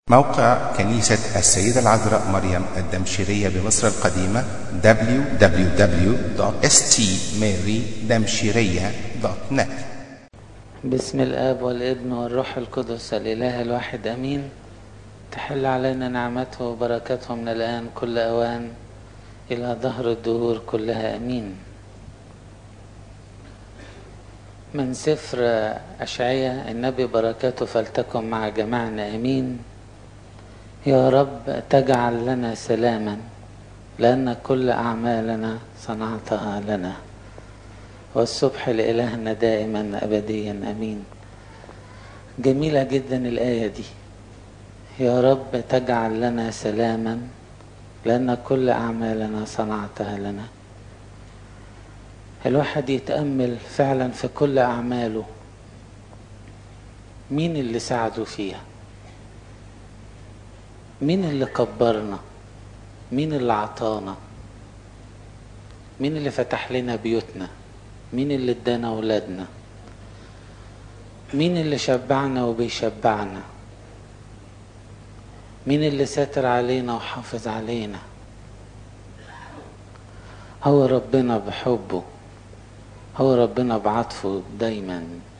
موقع كنيسة السيدة العذراء مريم الدمشقية بمصر القديمة www.stmarydamshiriya.net بسم الاب والابن والروح القدس الاله الواحد امين تحل علينا نعمته وبركاته من الان كل اوان الى ظهر الدهور كلها امين من سفر اشعياء النبي بركاته فلتكن مع جميعنا امين يا رب تجعل لنا سلاما لان كل اعمالنا صنعتها لنا والصبح لإلهنا دائما أبديا أمين جميلة جدا الآية دي يا رب تجعل لنا سلاما لأن كل أعمالنا صنعتها لنا الواحد يتأمل فعلا في كل أعماله مين اللي ساعده فيها مين اللي كبرنا مين اللي عطانا مين اللي فتح لنا بيوتنا مين اللي ادانا ولادنا مين اللي شبعنا وبيشبعنا مين اللي ساتر علينا وحافظ علينا هو ربنا بحبه هو ربنا بعطفه دايما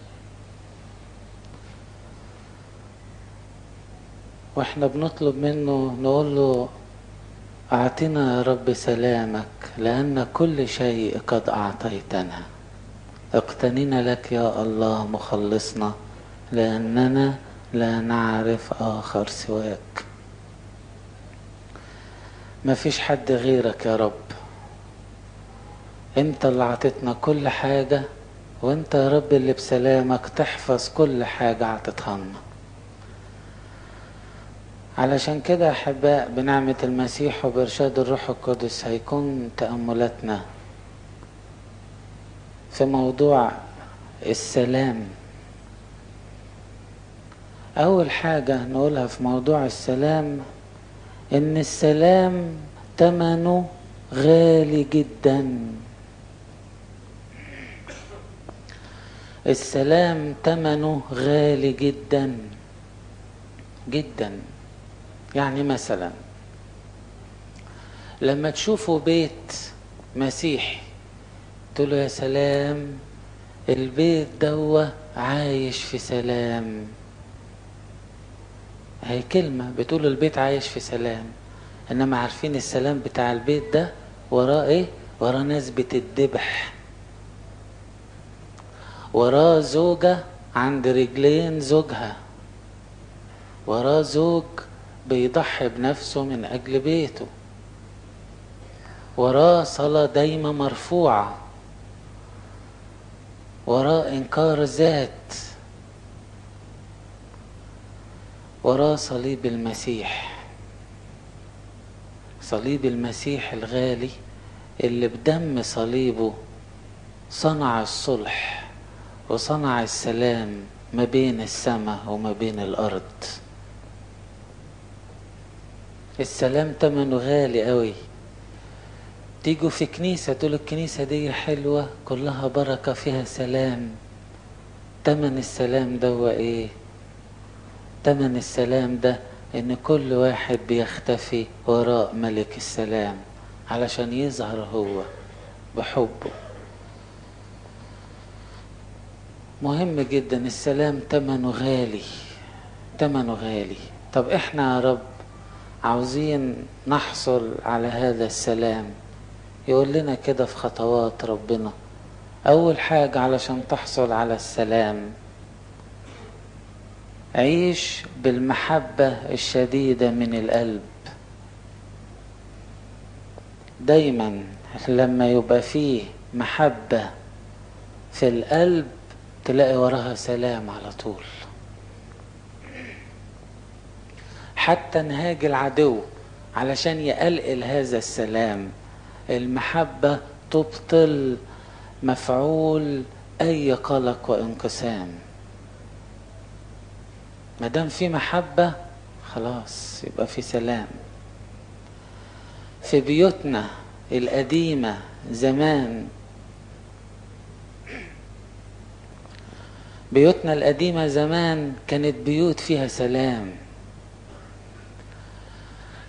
واحنا بنطلب منه نقول له اعطنا يا رب سلامك لان كل شيء قد اعطيتنا اقتنينا لك يا الله مخلصنا لاننا لا نعرف اخر سواك ما فيش حد غيرك يا رب انت اللي عطيتنا كل حاجة وانت يا رب اللي بسلامك تحفظ كل حاجة عطيتها لنا علشان كده احباء بنعمة المسيح وبإرشاد الروح القدس هيكون تأملاتنا في موضوع السلام أول حاجة نقولها في موضوع السلام إن السلام تمنه غالي جدا السلام تمنه غالي جدا جدا يعني مثلا لما تشوفوا بيت مسيحي تقول له يا سلام البيت دوا عايش في سلام هي كلمة بتقول البيت عايش في سلام انما عارفين السلام بتاع البيت ده وراه ايه وراه ناس بتدبح وراه زوجة عند رجلين زوجها وراه زوج بيضحي بنفسه من أجل بيته وراه صلاة دايمة مرفوعة وراه إنكار ذات وراه صليب المسيح صليب المسيح الغالي اللي بدم صليبه صنع الصلح وصنع السلام ما بين السماء وما بين الأرض السلام تمنه غالي قوي تيجوا في كنيسة تقول الكنيسة دي حلوة كلها بركة فيها سلام تمن السلام ده هو ايه تمن السلام ده ان كل واحد بيختفي وراء ملك السلام علشان يظهر هو بحبه مهم جدا السلام تمنه غالي تمنه غالي طب احنا يا رب عاوزين نحصل على هذا السلام يقول لنا كده في خطوات ربنا اول حاجة علشان تحصل على السلام عيش بالمحبة الشديدة من القلب دايما لما يبقى فيه محبة في القلب تلاقي وراها سلام على طول حتى نهاج العدو علشان يقلقل هذا السلام المحبة تبطل مفعول أي قلق وانقسام ما دام في محبة خلاص يبقى في سلام في بيوتنا القديمة زمان بيوتنا القديمة زمان كانت بيوت فيها سلام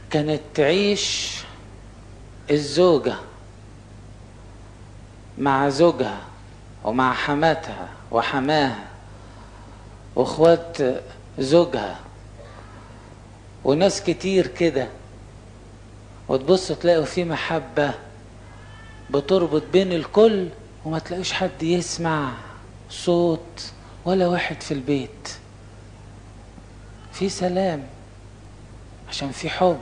كانت تعيش الزوجة مع زوجها ومع حماتها وحماها واخوات زوجها وناس كتير كده وتبص تلاقوا في محبة بتربط بين الكل وما تلاقيش حد يسمع صوت ولا واحد في البيت في سلام عشان في حب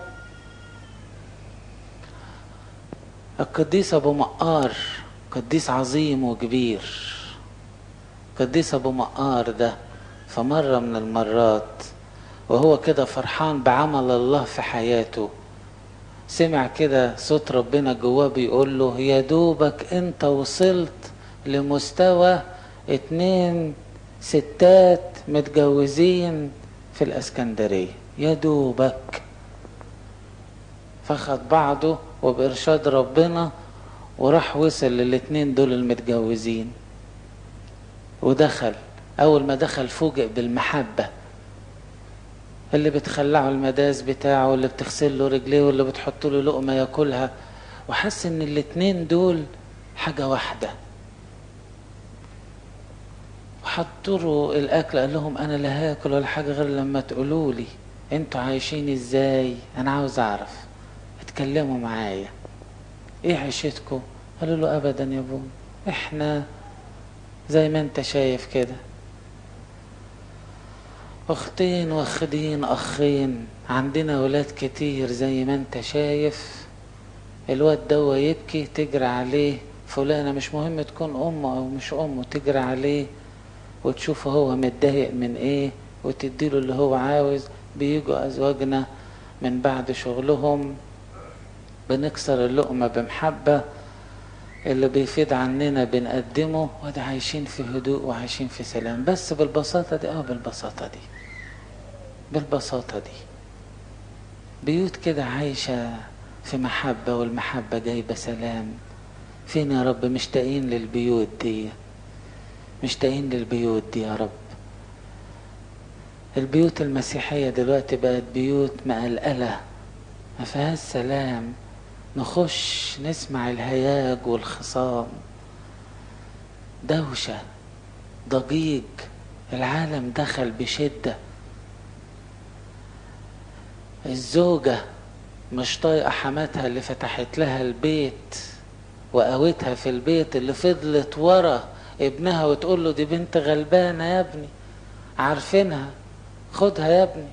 القديس ابو مقار قديس عظيم وكبير قديس ابو مقار ده فمرة من المرات وهو كده فرحان بعمل الله في حياته سمع كده صوت ربنا جواه بيقول له يا دوبك انت وصلت لمستوى اتنين ستات متجوزين في الاسكندرية يا دوبك فخد بعضه وبإرشاد ربنا وراح وصل للاتنين دول المتجوزين ودخل أول ما دخل فوجئ بالمحبة اللي بتخلعه المداس بتاعه واللي بتغسل له رجليه واللي بتحط له لقمة ياكلها وحس ان الاتنين دول حاجة واحدة وحطوا له الاكل قال لهم انا لا هاكل ولا حاجة غير لما تقولوا لي انتوا عايشين ازاي انا عاوز اعرف اتكلموا معايا ايه عيشتكم قالوا له ابدا يا ابو احنا زي ما انت شايف كده اختين واخدين اخين عندنا ولاد كتير زي ما انت شايف الواد دوا يبكي تجري عليه فلانة مش مهم تكون امه او مش امه تجري عليه وتشوفه هو متضايق من ايه وتديله اللي هو عاوز بيجوا ازواجنا من بعد شغلهم بنكسر اللقمة بمحبة اللي بيفيد عننا بنقدمه وده عايشين في هدوء وعايشين في سلام بس بالبساطة دي اه بالبساطة دي بالبساطة دي بيوت كده عايشة في محبة والمحبة جايبة سلام فين يا رب مشتاقين للبيوت دي مشتاقين للبيوت دي يا رب البيوت المسيحية دلوقتي بقت بيوت مقلقلة ما فيهاش سلام نخش نسمع الهياج والخصام دوشة ضجيج العالم دخل بشدة الزوجة مش طايقة حماتها اللي فتحت لها البيت وقوتها في البيت اللي فضلت ورا ابنها وتقول له دي بنت غلبانة يا ابني عارفينها خدها يا ابني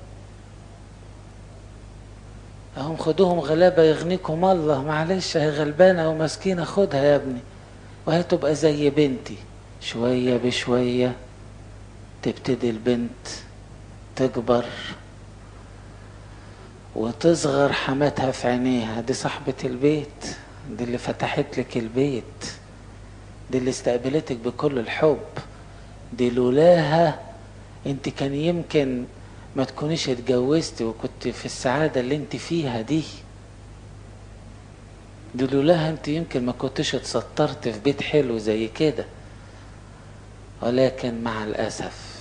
هم خدوهم غلابة يغنيكم الله معلش هي غلبانة ومسكينة خدها يا ابني وهي تبقى زي بنتي شوية بشوية تبتدي البنت تكبر وتصغر حماتها في عينيها دي صاحبة البيت دي اللي فتحت لك البيت دي اللي استقبلتك بكل الحب دي لولاها انت كان يمكن ما تكونيش اتجوزت وكنت في السعادة اللي انت فيها دي دي لولاها انت يمكن ما كنتش اتسطرت في بيت حلو زي كده ولكن مع الأسف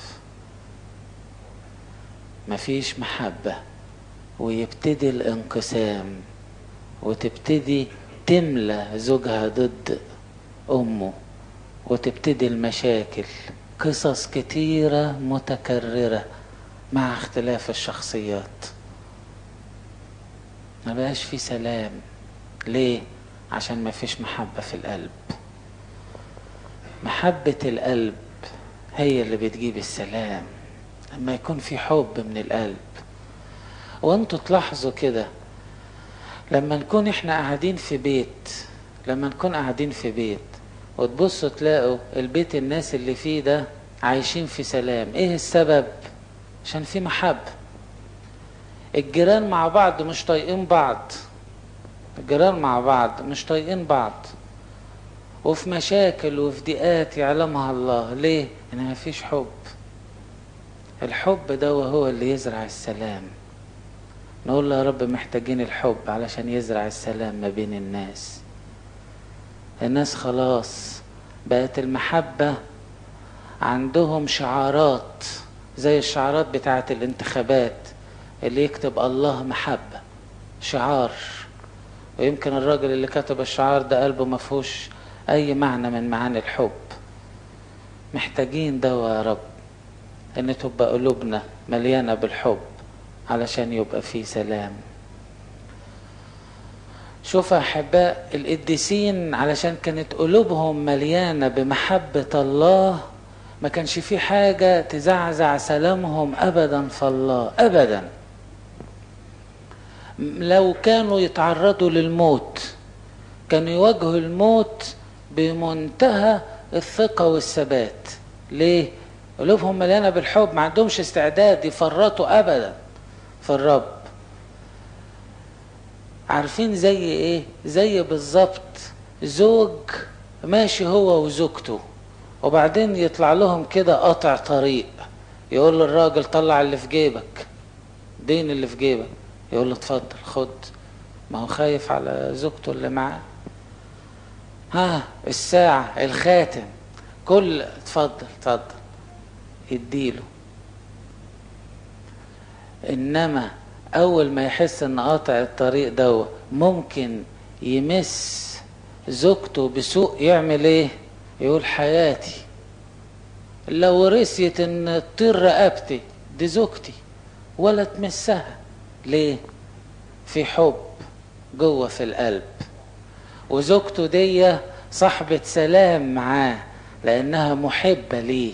مفيش محبة ويبتدي الانقسام وتبتدي تملى زوجها ضد أمه وتبتدي المشاكل قصص كتيرة متكررة مع اختلاف الشخصيات ما بقاش في سلام ليه عشان ما فيش محبة في القلب محبة القلب هي اللي بتجيب السلام لما يكون في حب من القلب وانتوا تلاحظوا كده لما نكون احنا قاعدين في بيت لما نكون قاعدين في بيت وتبصوا تلاقوا البيت الناس اللي فيه ده عايشين في سلام ايه السبب عشان في محبة الجيران مع بعض مش طايقين بعض الجيران مع بعض مش طايقين بعض وفي مشاكل وفي ضيقات يعلمها الله ليه ان مفيش حب الحب ده هو اللي يزرع السلام نقول له يا رب محتاجين الحب علشان يزرع السلام ما بين الناس الناس خلاص بقت المحبة عندهم شعارات زي الشعارات بتاعة الانتخابات اللي يكتب الله محبة شعار ويمكن الراجل اللي كتب الشعار ده قلبه ما فيهوش اي معنى من معاني الحب محتاجين دواء يا رب ان تبقى قلوبنا مليانة بالحب علشان يبقى في سلام شوف يا احباء القديسين علشان كانت قلوبهم مليانة بمحبة الله ما كانش في حاجة تزعزع سلامهم ابدا في الله ابدا لو كانوا يتعرضوا للموت كانوا يواجهوا الموت بمنتهى الثقة والثبات ليه؟ قلوبهم مليانة بالحب ما عندهمش استعداد يفرطوا أبدا في الرب عارفين زي ايه؟ زي بالظبط زوج ماشي هو وزوجته وبعدين يطلع لهم كده قاطع طريق يقول للراجل طلع اللي في جيبك دين اللي في جيبك يقول له اتفضل خد ما هو خايف على زوجته اللي معاه ها الساعة الخاتم كل اتفضل اتفضل يديله انما اول ما يحس ان قاطع الطريق ده ممكن يمس زوجته بسوء يعمل ايه يقول حياتي لو رسيت ان تطير رقبتي دي زوجتي ولا تمسها ليه في حب جوه في القلب وزوجته دي صاحبة سلام معاه لأنها محبة ليه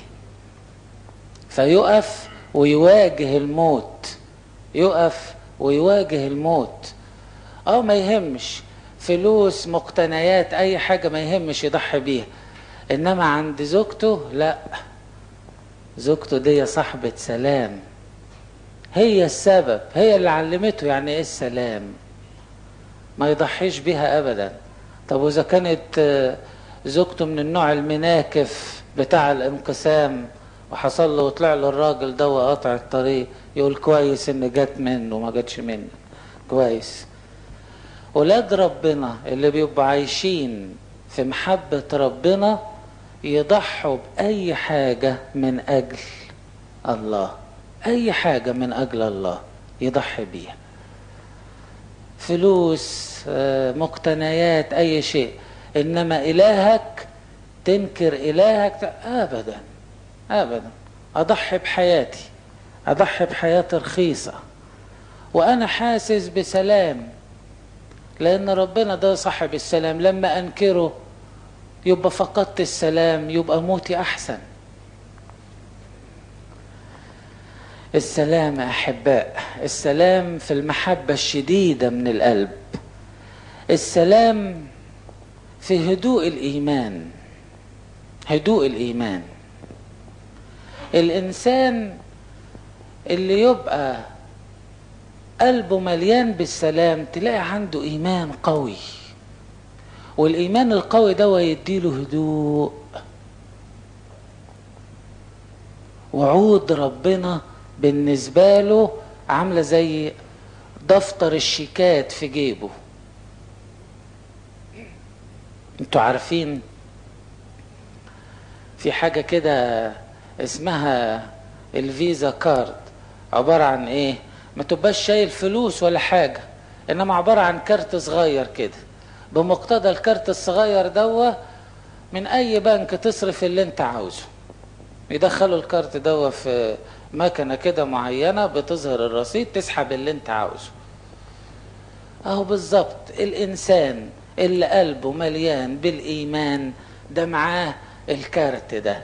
فيقف ويواجه الموت يقف ويواجه الموت اه ما يهمش فلوس مقتنيات اي حاجة ما يهمش يضحي بيها انما عند زوجته لا زوجته دي صاحبة سلام هي السبب هي اللي علمته يعني ايه السلام ما يضحيش بيها ابدا طب واذا كانت زوجته من النوع المناكف بتاع الانقسام وحصل له وطلع له الراجل ده وقطع الطريق يقول كويس ان جت منه ما جاتش منك كويس ولاد ربنا اللي بيبقوا عايشين في محبة ربنا يضحوا بأي حاجة من أجل الله أي حاجة من أجل الله يضحي بيها فلوس مقتنيات أي شيء إنما إلهك تنكر إلهك أبدا أبدا أضحي بحياتي أضحي بحياة رخيصة وأنا حاسس بسلام لأن ربنا ده صاحب السلام لما أنكره يبقى فقدت السلام يبقى موتي أحسن السلام أحباء السلام في المحبة الشديدة من القلب السلام في هدوء الإيمان هدوء الإيمان الإنسان اللي يبقى قلبه مليان بالسلام تلاقي عنده إيمان قوي والإيمان القوي ده يديله هدوء وعود ربنا بالنسبة له عاملة زي دفتر الشيكات في جيبه انتوا عارفين في حاجة كده اسمها الفيزا كارد عبارة عن ايه ما تبقاش شايل فلوس ولا حاجة انما عبارة عن كارت صغير كده بمقتضى الكارت الصغير دوا من اي بنك تصرف اللي انت عاوزه يدخلوا الكارت دوا في مكنه كده معينه بتظهر الرصيد تسحب اللي انت عاوزه اهو بالظبط الانسان اللي قلبه مليان بالايمان ده معاه الكارت ده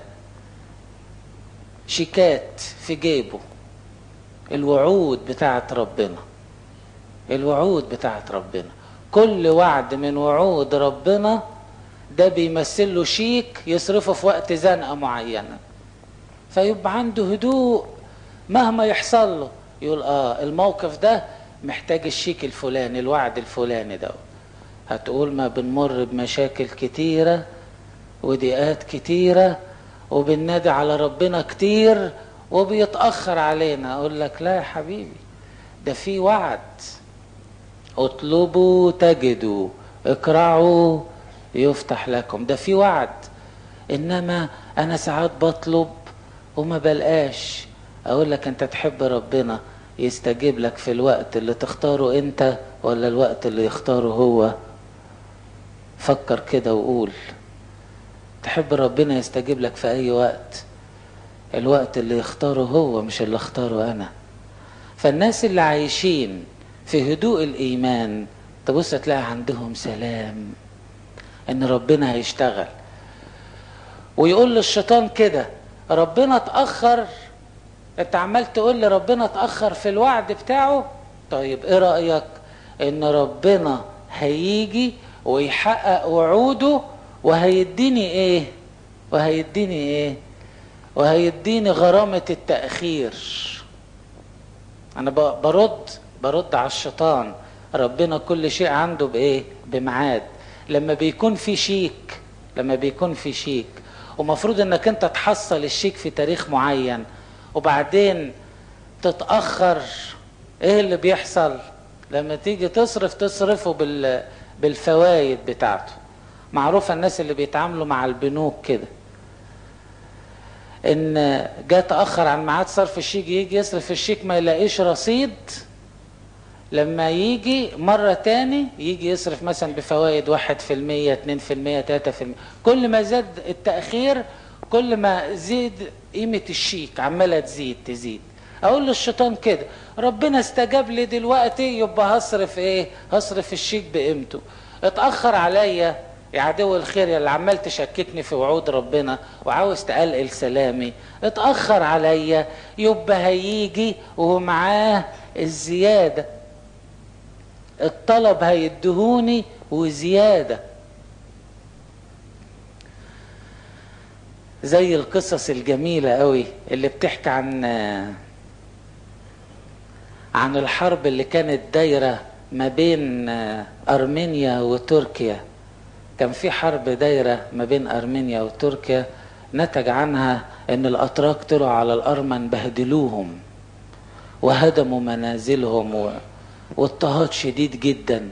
شيكات في جيبه الوعود بتاعت ربنا الوعود بتاعت ربنا كل وعد من وعود ربنا ده بيمثل له شيك يصرفه في وقت زنقه معينه فيبقى عنده هدوء مهما يحصل له يقول اه الموقف ده محتاج الشيك الفلاني الوعد الفلاني ده هتقول ما بنمر بمشاكل كتيرة وضيقات كتيرة وبننادي على ربنا كتير وبيتأخر علينا أقول لك لا يا حبيبي ده في وعد اطلبوا تجدوا اقرعوا يفتح لكم ده في وعد انما انا ساعات بطلب وما بلقاش اقول لك انت تحب ربنا يستجيب لك في الوقت اللي تختاره انت ولا الوقت اللي يختاره هو فكر كده وقول تحب ربنا يستجيب لك في اي وقت الوقت اللي يختاره هو مش اللي اختاره انا فالناس اللي عايشين في هدوء الايمان تبص تلاقي عندهم سلام ان ربنا هيشتغل ويقول للشيطان كده ربنا اتاخر انت عمال تقول لي ربنا اتاخر في الوعد بتاعه طيب ايه رايك ان ربنا هيجي ويحقق وعوده وهيديني ايه وهيديني ايه وهيديني غرامة التأخير أنا برد برد على الشيطان ربنا كل شيء عنده بإيه بميعاد لما بيكون في شيك لما بيكون في شيك ومفروض انك انت تحصل الشيك في تاريخ معين وبعدين تتأخر ايه اللي بيحصل لما تيجي تصرف تصرفه بال بالفوائد بتاعته معروفة الناس اللي بيتعاملوا مع البنوك كده ان جاء تأخر عن ميعاد صرف الشيك يجي يصرف الشيك ما يلاقيش رصيد لما يجي مرة تاني يجي يصرف مثلا بفوائد واحد في المية اتنين في المية تلاتة في المية كل ما زاد التأخير كل ما زيد قيمة الشيك عمالة تزيد تزيد اقول للشيطان كده ربنا استجاب لي دلوقتي يبقى هصرف ايه هصرف الشيك بقيمته اتأخر عليا يا عدو الخير يا اللي عمال تشككني في وعود ربنا وعاوز تقلقل سلامي اتأخر عليا يبقى هيجي ومعاه الزيادة الطلب هيدهوني وزيادة زي القصص الجميلة قوي اللي بتحكي عن عن الحرب اللي كانت دايرة ما بين أرمينيا وتركيا كان في حرب دايرة ما بين أرمينيا وتركيا نتج عنها أن الأتراك طلعوا على الأرمن بهدلوهم وهدموا منازلهم و... واضطهاد شديد جدا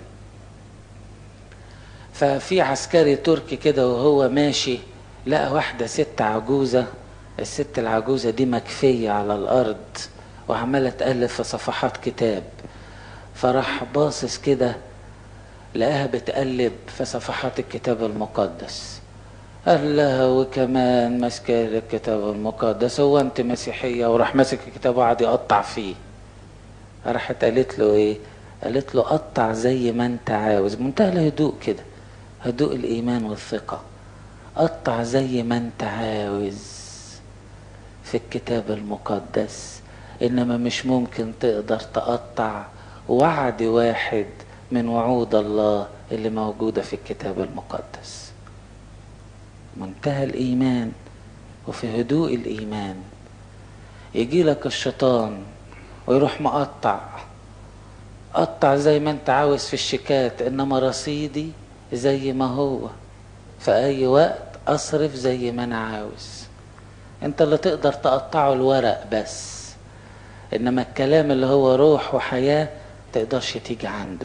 ففي عسكري تركي كده وهو ماشي لقى واحدة ست عجوزة الست العجوزة دي مكفية على الأرض وعمالة تقلب في صفحات كتاب فراح باصص كده لقاها بتقلب في صفحات الكتاب المقدس قال لها وكمان ماسكه الكتاب المقدس هو انت مسيحيه وراح ماسك الكتاب وقعد يقطع فيه راحت قالت له ايه قالت له قطع زي ما انت عاوز منتهى الهدوء كده هدوء الايمان والثقه قطع زي ما انت عاوز في الكتاب المقدس انما مش ممكن تقدر تقطع وعد واحد من وعود الله اللي موجودة في الكتاب المقدس منتهى الإيمان وفي هدوء الإيمان يجي لك الشيطان ويروح مقطع قطع زي ما انت عاوز في الشيكات انما رصيدي زي ما هو في اي وقت اصرف زي ما انا عاوز انت اللي تقدر تقطعه الورق بس انما الكلام اللي هو روح وحياة تقدرش تيجي عنده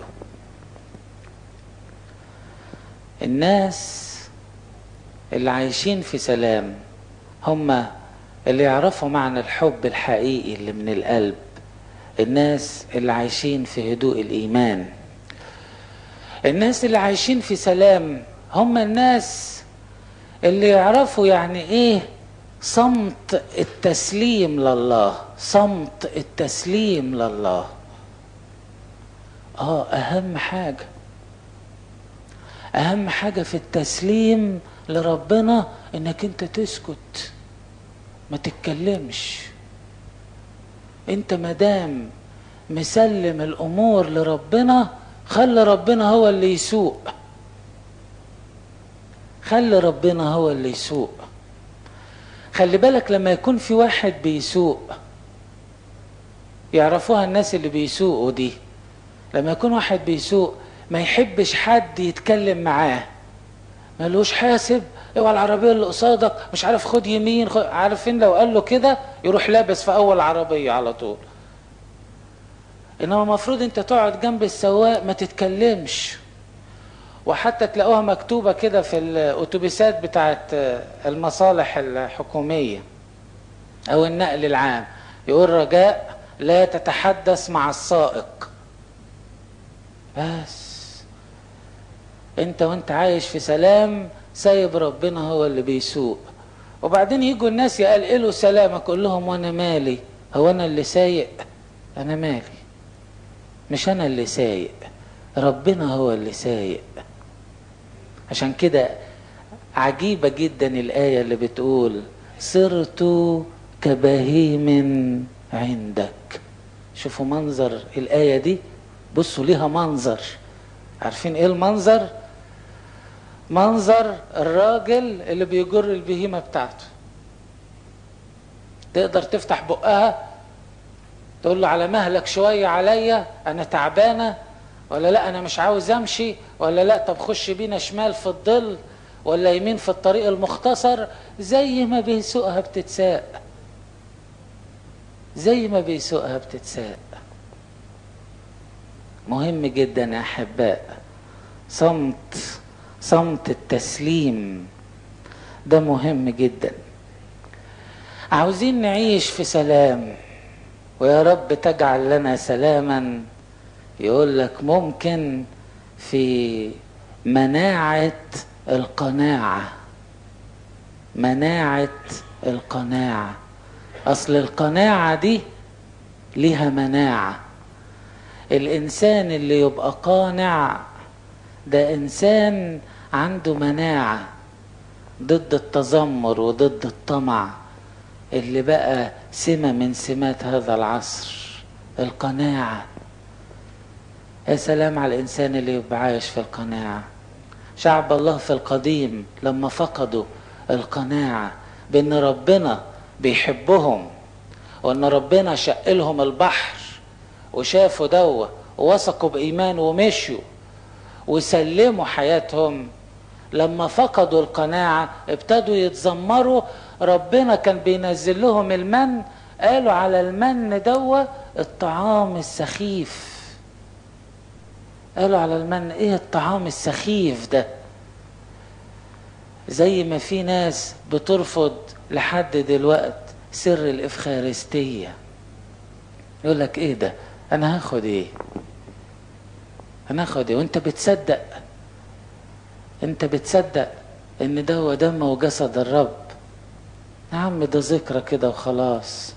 الناس اللي عايشين في سلام هم اللي يعرفوا معنى الحب الحقيقي اللي من القلب الناس اللي عايشين في هدوء الإيمان الناس اللي عايشين في سلام هم الناس اللي يعرفوا يعني ايه صمت التسليم لله صمت التسليم لله اه اهم حاجه اهم حاجه في التسليم لربنا انك انت تسكت ما تتكلمش انت مدام مسلم الامور لربنا خلي ربنا هو اللي يسوق خلي ربنا هو اللي يسوق خلي بالك لما يكون في واحد بيسوق يعرفوها الناس اللي بيسوقوا دي لما يكون واحد بيسوق ما يحبش حد يتكلم معاه ملوش حاسب اوعى العربيه اللي قصادك مش عارف خد يمين خد عارفين لو قال له كده يروح لابس في اول عربيه على طول انما المفروض انت تقعد جنب السواق ما تتكلمش وحتى تلاقوها مكتوبه كده في الاتوبيسات بتاعت المصالح الحكوميه او النقل العام يقول رجاء لا تتحدث مع السائق بس انت وانت عايش في سلام سايب ربنا هو اللي بيسوق وبعدين يجوا الناس يقلقلوا سلامك اقول لهم وانا مالي هو انا اللي سايق انا مالي مش انا اللي سايق ربنا هو اللي سايق عشان كده عجيبة جدا الآية اللي بتقول صرت كبهيم عندك شوفوا منظر الآية دي بصوا ليها منظر عارفين ايه المنظر منظر الراجل اللي بيجر البهيمة بتاعته تقدر تفتح بقها تقول له على مهلك شوية عليا انا تعبانة ولا لا انا مش عاوز امشي ولا لا طب خش بينا شمال في الظل ولا يمين في الطريق المختصر زي ما بيسوقها بتتساق زي ما بيسوقها بتتساق مهم جدا يا احباء صمت صمت التسليم ده مهم جدا عاوزين نعيش في سلام ويا رب تجعل لنا سلاما يقول لك ممكن في مناعة القناعة مناعة القناعة أصل القناعة دي ليها مناعة الإنسان اللي يبقى قانع ده إنسان عنده مناعة ضد التذمر وضد الطمع اللي بقى سمة من سمات هذا العصر القناعة يا سلام على الإنسان اللي يبقى عايش في القناعة شعب الله في القديم لما فقدوا القناعة بأن ربنا بيحبهم وأن ربنا شق لهم البحر وشافوا دوا ووثقوا بإيمان ومشوا وسلموا حياتهم لما فقدوا القناعة ابتدوا يتذمروا ربنا كان بينزل لهم المن قالوا على المن دوا الطعام السخيف قالوا على المن ايه الطعام السخيف ده زي ما في ناس بترفض لحد دلوقت سر الافخارستيه يقول لك ايه ده انا هاخد ايه انا هاخد ايه وانت بتصدق انت بتصدق ان ده هو دم وجسد الرب يا عم ده ذكرى كده وخلاص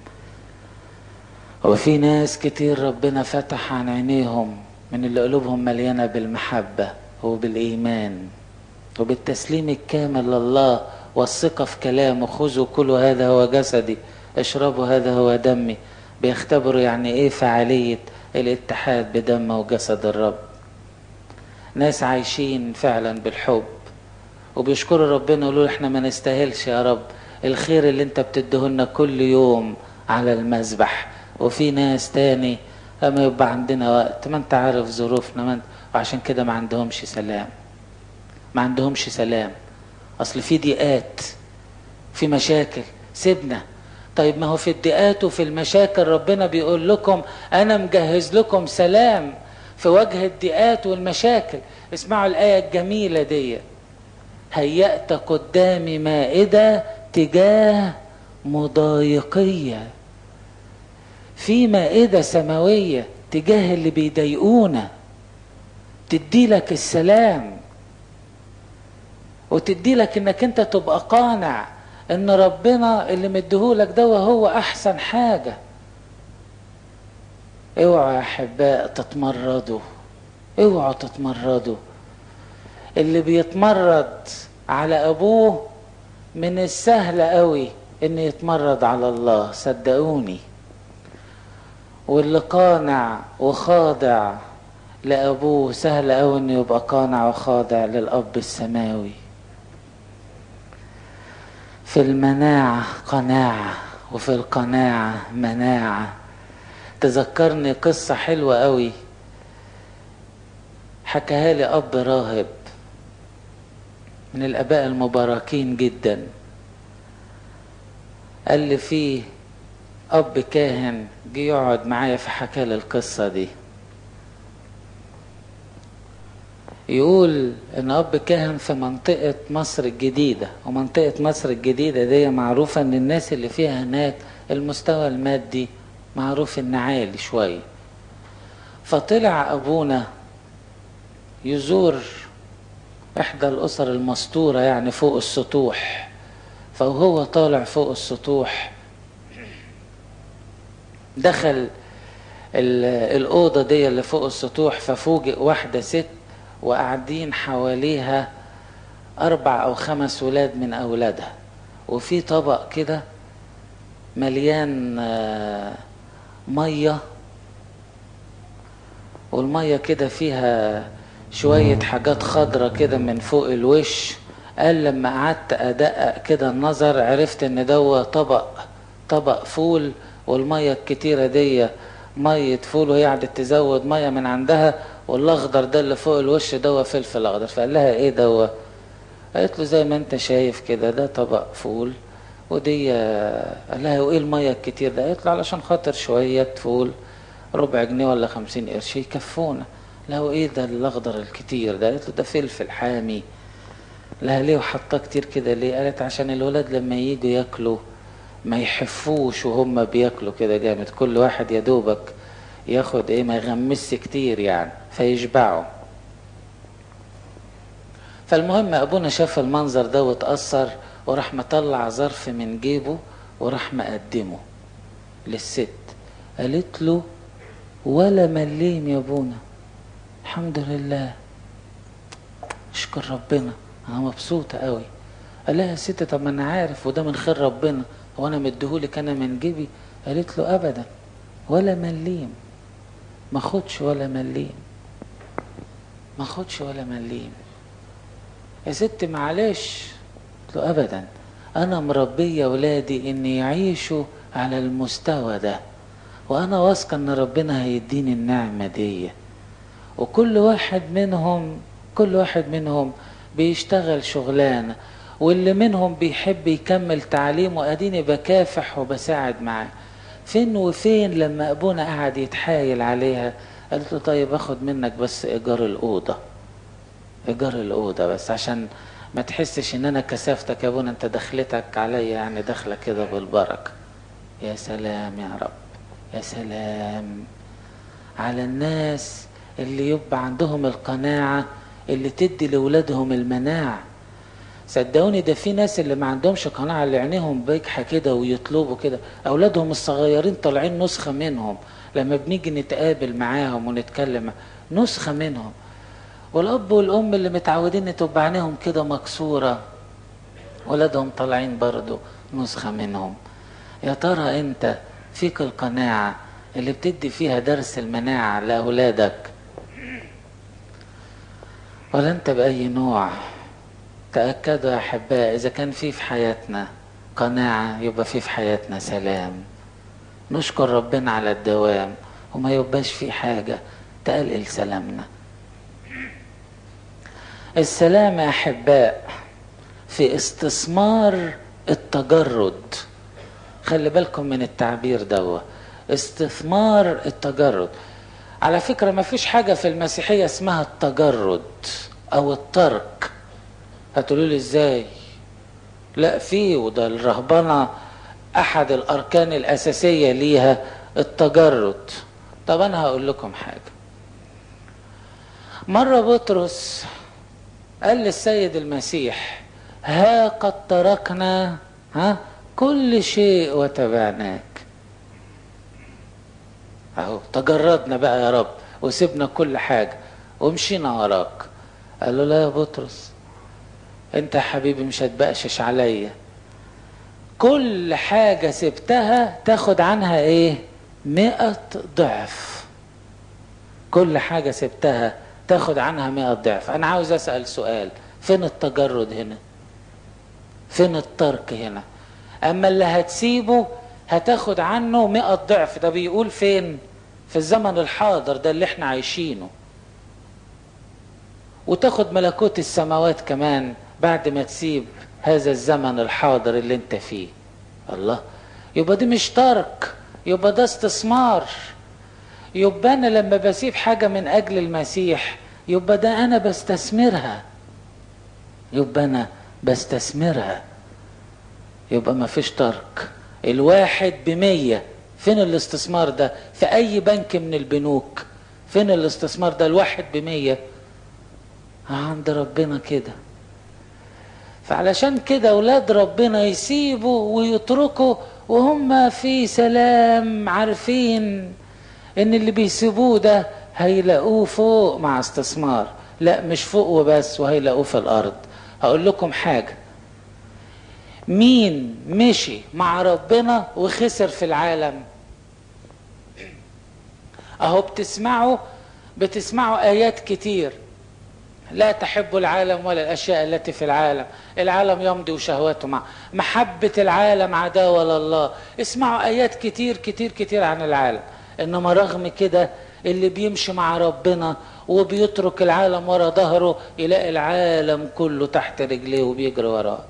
وفي ناس كتير ربنا فتح عن عينيهم من اللي قلوبهم مليانه بالمحبه وبالايمان وبالتسليم الكامل لله والثقه في كلامه خذوا كلوا هذا هو جسدي اشربوا هذا هو دمي بيختبروا يعني ايه فعاليه الاتحاد بدم وجسد الرب ناس عايشين فعلا بالحب وبيشكروا ربنا يقولوا احنا ما نستاهلش يا رب الخير اللي انت بتديهولنا كل يوم على المذبح وفي ناس تاني اما يبقى عندنا وقت ما انت عارف ظروفنا ما انت وعشان كده ما عندهمش سلام ما عندهمش سلام اصل في ضيقات في مشاكل سيبنا طيب ما هو في الضيقات وفي المشاكل ربنا بيقول لكم انا مجهز لكم سلام في وجه الضيقات والمشاكل اسمعوا الآية الجميلة دي هيأت قدامي مائدة تجاه مضايقية في مائدة سماوية تجاه اللي بيضايقونا تدي لك السلام وتدي لك انك انت تبقى قانع ان ربنا اللي مديهولك ده هو احسن حاجه اوعوا يا احباء تتمردوا اوعوا تتمردوا اللي بيتمرد على ابوه من السهل قوي ان يتمرد على الله صدقوني واللي قانع وخاضع لابوه سهل قوي انه يبقى قانع وخاضع للاب السماوي في المناعه قناعه وفي القناعه مناعه تذكرني قصة حلوة قوي حكاها لي أب راهب من الآباء المباركين جدا قال لي فيه أب كاهن جه يقعد معايا فحكى لي القصة دي يقول ان اب كاهن في منطقة مصر الجديدة ومنطقة مصر الجديدة دي معروفة ان الناس اللي فيها هناك المستوى المادي معروف ان عالي شوية فطلع ابونا يزور احدى الاسر المستورة يعني فوق السطوح فهو طالع فوق السطوح دخل الأوضة دي اللي فوق السطوح ففوجئ واحدة ست وقاعدين حواليها أربع أو خمس ولاد من أولادها وفي طبق كده مليان مية والمية كده فيها شوية حاجات خضرة كده من فوق الوش قال لما قعدت أدقق كده النظر عرفت إن دوا طبق طبق فول والمية الكتيرة دي مية فول وهي قعدت تزود مية من عندها والأخضر ده اللي فوق الوش دوا فلفل أخضر فقال لها إيه دوا قالت له زي ما أنت شايف كده ده طبق فول ودي قال لها وإيه المية الكتير ده قالت له علشان خاطر شوية فول ربع جنيه ولا خمسين قرش يكفونا له ايه ده الاخضر الكتير ده قالت له ده فلفل حامي لها ليه وحطاه كتير كده ليه قالت عشان الولاد لما يجوا ياكلوا ما يحفوش وهم بياكلوا كده جامد كل واحد يا دوبك ياخد ايه ما يغمسش كتير يعني فيشبعوا فالمهم ابونا شاف المنظر ده واتأثر وراح مطلع ظرف من جيبه وراح مقدمه للست قالت له ولا مليم يا ابونا الحمد لله اشكر ربنا انا مبسوطه قوي قال لها يا ست طب ما انا عارف وده من خير ربنا هو انا مديهولك انا من جيبي قالت له ابدا ولا مليم ما خدش ولا مليم ما خدش ولا مليم يا ست معلش قلت له ابدا انا مربيه ولادي ان يعيشوا على المستوى ده وانا واثقه ان ربنا هيديني النعمه دي وكل واحد منهم كل واحد منهم بيشتغل شغلانه واللي منهم بيحب يكمل تعليمه اديني بكافح وبساعد معاه فين وفين لما ابونا قعد يتحايل عليها قالت له طيب اخد منك بس ايجار الاوضه ايجار الاوضه بس عشان ما تحسش ان انا كسفتك يا ابونا انت دخلتك عليا يعني دخله كده بالبركه يا سلام يا رب يا سلام على الناس اللي يبقى عندهم القناعة اللي تدي لأولادهم المناعة صدقوني ده في ناس اللي ما عندهمش قناعة اللي عينيهم بيكحة كده ويطلبوا كده أولادهم الصغيرين طالعين نسخة منهم لما بنيجي نتقابل معاهم ونتكلم نسخة منهم والأب والأم اللي متعودين تبقى عينيهم كده مكسورة ولادهم طالعين برضو نسخة منهم يا ترى أنت فيك القناعة اللي بتدي فيها درس المناعة لأولادك ولا أنت بأي نوع تأكدوا يا أحباء إذا كان في في حياتنا قناعة يبقى في في حياتنا سلام نشكر ربنا على الدوام وما يبقاش في حاجة تقلل سلامنا السلام يا أحباء في استثمار التجرد خلي بالكم من التعبير دوا استثمار التجرد على فكرة ما فيش حاجة في المسيحية اسمها التجرد أو الترك هتقولوا لي ازاي لا في وده الرهبنة أحد الأركان الأساسية ليها التجرد طب أنا هقول لكم حاجة مرة بطرس قال للسيد المسيح ها قد تركنا ها كل شيء وتبعناك اهو تجردنا بقى يا رب وسيبنا كل حاجة ومشينا وراك قال له لا يا بطرس انت يا حبيبي مش هتبقشش عليا كل حاجة سبتها تاخد عنها ايه مئة ضعف كل حاجة سبتها تاخد عنها مئة ضعف انا عاوز اسأل سؤال فين التجرد هنا فين الترك هنا اما اللي هتسيبه هتاخد عنه مئة ضعف ده بيقول فين في الزمن الحاضر ده اللي احنا عايشينه وتاخد ملكوت السماوات كمان بعد ما تسيب هذا الزمن الحاضر اللي انت فيه الله يبقى دي مش ترك يبقى ده استثمار يبقى انا لما بسيب حاجة من اجل المسيح يبقى ده انا بستثمرها يبقى انا بستثمرها يبقى ما فيش ترك الواحد بمية فين الاستثمار ده في اي بنك من البنوك فين الاستثمار ده الواحد بمية عند ربنا كده فعلشان كده اولاد ربنا يسيبوا ويتركوا وهم في سلام عارفين ان اللي بيسيبوه ده هيلاقوه فوق مع استثمار لا مش فوق وبس وهيلاقوه في الارض هقول لكم حاجه مين مشي مع ربنا وخسر في العالم اهو بتسمعوا بتسمعوا ايات كتير لا تحب العالم ولا الاشياء التي في العالم العالم يمضي وشهواته مع محبه العالم عداوه لله اسمعوا ايات كتير كتير كتير عن العالم انما رغم كده اللي بيمشي مع ربنا وبيترك العالم ورا ظهره يلاقي العالم كله تحت رجليه وبيجري وراه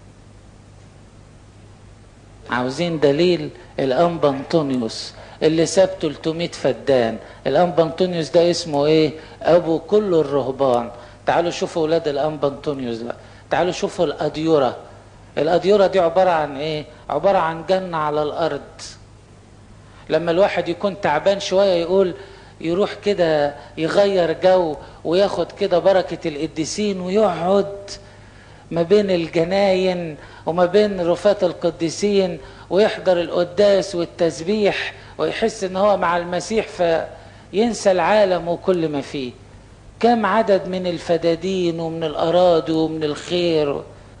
عاوزين دليل الانبا انطونيوس اللي ساب 300 فدان الانبا انطونيوس ده اسمه ايه ابو كل الرهبان تعالوا شوفوا اولاد الانبا انطونيوس ده تعالوا شوفوا الاديوره الاديوره دي عباره عن ايه عباره عن جنه على الارض لما الواحد يكون تعبان شويه يقول يروح كده يغير جو وياخد كده بركه القديسين ويقعد ما بين الجناين وما بين رفات القديسين ويحضر القداس والتسبيح ويحس ان هو مع المسيح فينسى العالم وكل ما فيه كم عدد من الفدادين ومن الاراضي ومن الخير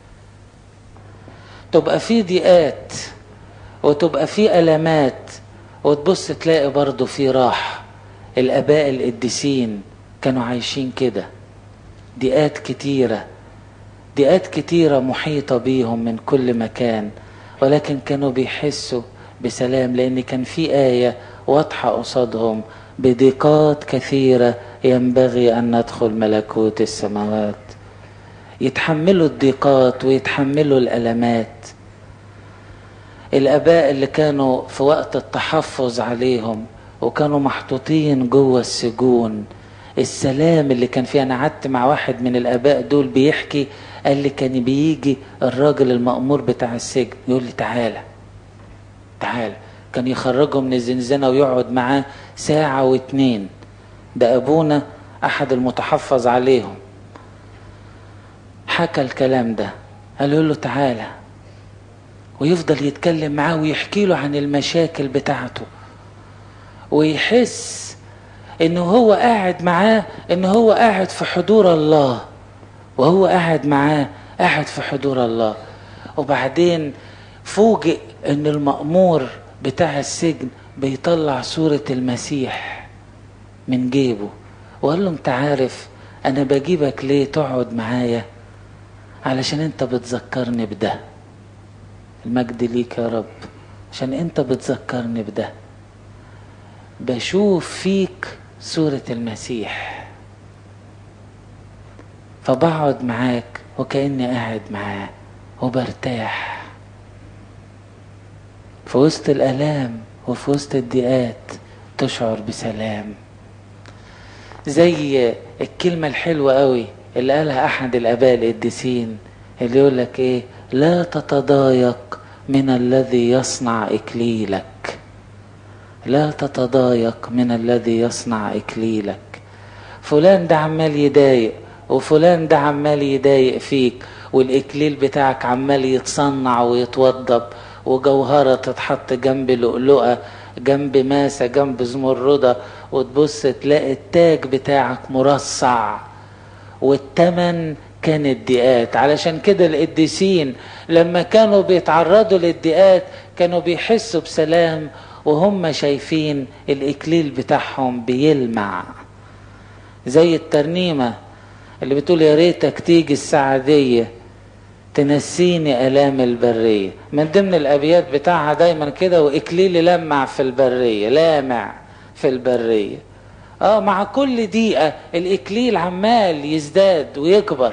تبقى في ضيقات وتبقى في المات وتبص تلاقي برضه في راحه الاباء القديسين كانوا عايشين كده ضيقات كتيره ضيقات كتيرة محيطة بيهم من كل مكان ولكن كانوا بيحسوا بسلام لأن كان في آية واضحة قصادهم بضيقات كثيرة ينبغي أن ندخل ملكوت السماوات يتحملوا الضيقات ويتحملوا الألمات الآباء اللي كانوا في وقت التحفظ عليهم وكانوا محطوطين جوه السجون السلام اللي كان فيه انا قعدت مع واحد من الاباء دول بيحكي قال لي كان بيجي الراجل المأمور بتاع السجن يقول لي تعالى تعالى كان يخرجه من الزنزانة ويقعد معاه ساعة واتنين ده أبونا أحد المتحفظ عليهم حكى الكلام ده قال له تعالى ويفضل يتكلم معاه ويحكي له عن المشاكل بتاعته ويحس انه هو قاعد معاه ان هو قاعد في حضور الله وهو قاعد معاه قاعد في حضور الله وبعدين فوجئ ان المأمور بتاع السجن بيطلع صورة المسيح من جيبه وقال له انت عارف انا بجيبك ليه تقعد معايا علشان انت بتذكرني بده المجد ليك يا رب عشان انت بتذكرني بده بشوف فيك صورة المسيح فبقعد معاك وكأني قاعد معاه وبرتاح في وسط الآلام وفي وسط الضيقات تشعر بسلام زي الكلمة الحلوة قوي اللي قالها أحد الآباء القديسين اللي يقول لك إيه لا تتضايق من الذي يصنع إكليلك لا تتضايق من الذي يصنع إكليلك فلان ده عمال يضايق وفلان ده عمال يضايق فيك والإكليل بتاعك عمال يتصنع ويتوضب وجوهرة تتحط جنب لؤلؤة جنب ماسة جنب زمردة وتبص تلاقي التاج بتاعك مرصع والتمن كان الدقات علشان كده القديسين لما كانوا بيتعرضوا للدقات كانوا بيحسوا بسلام وهم شايفين الإكليل بتاعهم بيلمع زي الترنيمة اللي بتقول يا ريتك تيجي السعدية تنسيني آلام البرية من ضمن الأبيات بتاعها دايما كده وإكليلي لمع في البرية لامع في البرية اه مع كل دقيقة الإكليل عمال يزداد ويكبر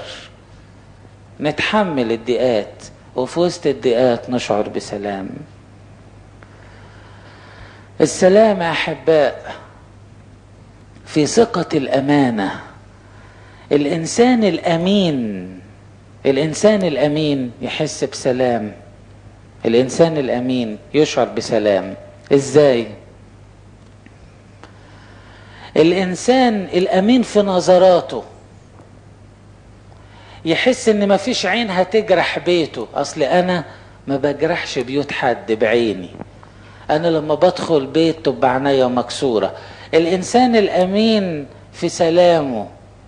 نتحمل الدقات وفي وسط الدقات نشعر بسلام السلام يا أحباء في ثقة الأمانة الإنسان الأمين الإنسان الأمين يحس بسلام الإنسان الأمين يشعر بسلام ازاي الانسان الامين في نظراته يحس ان مفيش عين هتجرح بيته اصل انا ما بجرحش بيوت حد بعيني انا لما بدخل بيت تبقى عينيا مكسوره الانسان الامين في سلامه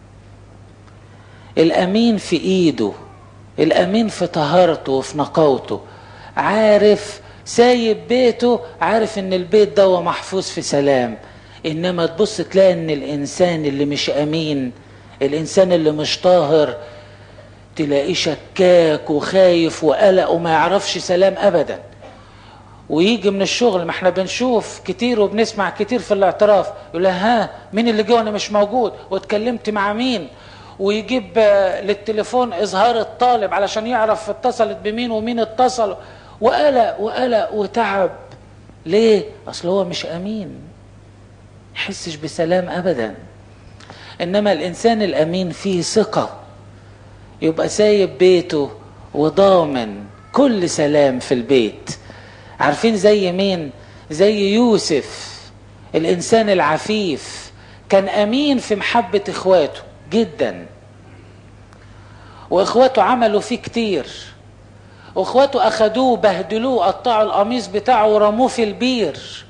الامين في ايده الامين في طهارته وفي نقاوته عارف سايب بيته عارف ان البيت ده محفوظ في سلام انما تبص تلاقي ان الانسان اللي مش امين الانسان اللي مش طاهر تلاقيه شكاك وخايف وقلق وما يعرفش سلام ابدا ويجي من الشغل ما احنا بنشوف كتير وبنسمع كتير في الاعتراف يقول ها مين اللي جه وانا مش موجود واتكلمت مع مين ويجيب للتليفون اظهار الطالب علشان يعرف اتصلت بمين ومين اتصل وقلق وقلق وتعب ليه اصل هو مش امين يحسش بسلام ابدا انما الانسان الامين فيه ثقه يبقى سايب بيته وضامن كل سلام في البيت عارفين زي مين زي يوسف الانسان العفيف كان امين في محبه اخواته جدا واخواته عملوا فيه كتير واخواته اخدوه بهدلوه قطعوا القميص بتاعه ورموه في البير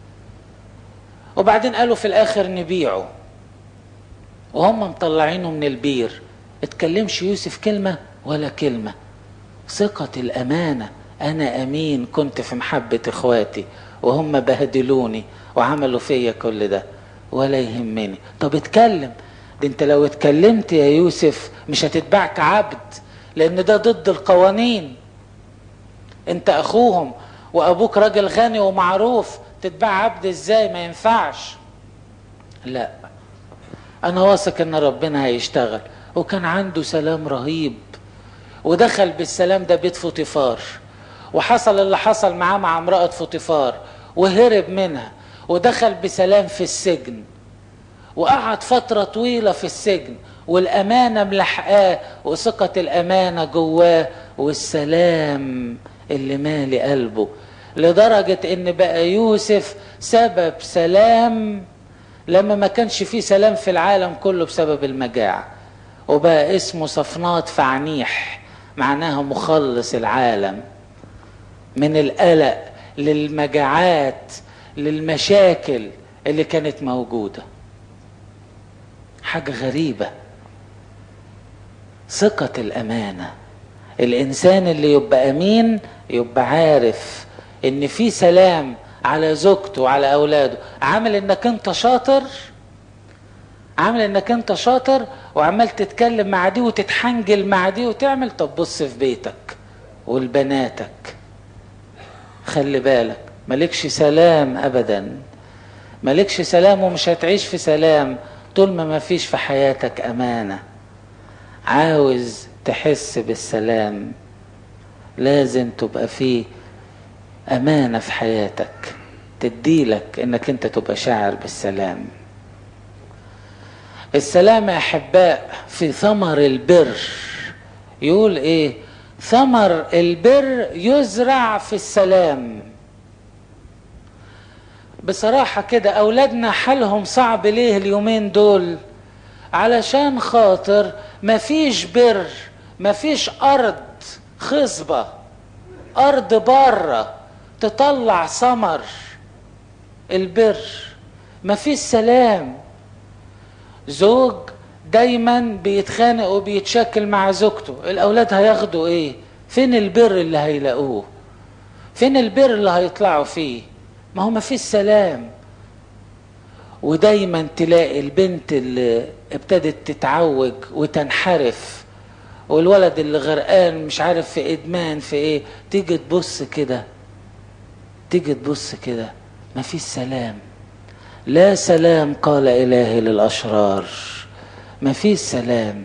وبعدين قالوا في الاخر نبيعه وهم مطلعينه من البير اتكلمش يوسف كلمة ولا كلمة ثقة الأمانة أنا أمين كنت في محبة إخواتي وهم بهدلوني وعملوا فيا كل ده ولا يهمني طب اتكلم ده انت لو اتكلمت يا يوسف مش هتتباع كعبد لان ده ضد القوانين انت اخوهم وابوك راجل غني ومعروف تتباع عبد ازاي ما ينفعش لا انا واثق ان ربنا هيشتغل وكان عنده سلام رهيب ودخل بالسلام ده بيت فوتيفار وحصل اللي حصل معاه مع امرأة فوتيفار وهرب منها ودخل بسلام في السجن وقعد فترة طويلة في السجن والأمانة ملحقاه وثقة الأمانة جواه والسلام اللي مالي قلبه لدرجة إن بقى يوسف سبب سلام لما ما كانش فيه سلام في العالم كله بسبب المجاعة وبقى اسمه صفنات فعنيح معناها مخلص العالم من القلق للمجاعات للمشاكل اللي كانت موجودة حاجة غريبة ثقة الأمانة الإنسان اللي يبقى أمين يبقى عارف إن في سلام على زوجته وعلى أولاده عامل إنك أنت شاطر عامل إنك أنت شاطر وعمال تتكلم مع دي وتتحنجل مع دي وتعمل طب بص في بيتك ولبناتك خلي بالك مالكش سلام ابدا مالكش سلام ومش هتعيش في سلام طول ما ما فيش في حياتك امانه عاوز تحس بالسلام لازم تبقى فيه امانه في حياتك تديلك انك انت تبقى شاعر بالسلام السلام يا احباء في ثمر البر يقول ايه ثمر البر يزرع في السلام بصراحة كده أولادنا حالهم صعب ليه اليومين دول علشان خاطر مفيش بر مفيش أرض خصبة أرض بره تطلع ثمر البر مفيش سلام زوج دايما بيتخانق وبيتشكل مع زوجته الاولاد هياخدوا ايه فين البر اللي هيلاقوه فين البر اللي هيطلعوا فيه ما هو ما فيش سلام ودايما تلاقي البنت اللي ابتدت تتعوج وتنحرف والولد اللي غرقان مش عارف في ادمان في ايه تيجي تبص كده تيجي تبص كده ما فيش سلام لا سلام قال الهي للاشرار ما فيش سلام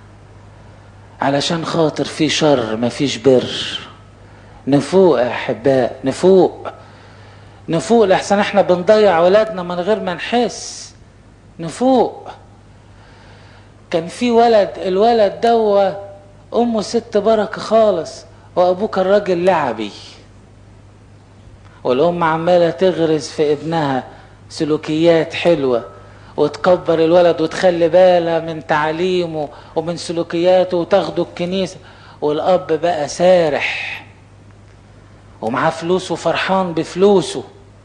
علشان خاطر في شر ما فيش بر نفوق يا احباء نفوق نفوق لحسن احنا بنضيع ولادنا من غير ما نحس نفوق كان في ولد الولد دوا امه ست بركه خالص وابوه كان راجل لعبي والأم عمالة تغرس في ابنها سلوكيات حلوة وتكبر الولد وتخلي بالها من تعليمه ومن سلوكياته وتاخده الكنيسة والأب بقى سارح ومعاه فلوس وفرحان بفلوسه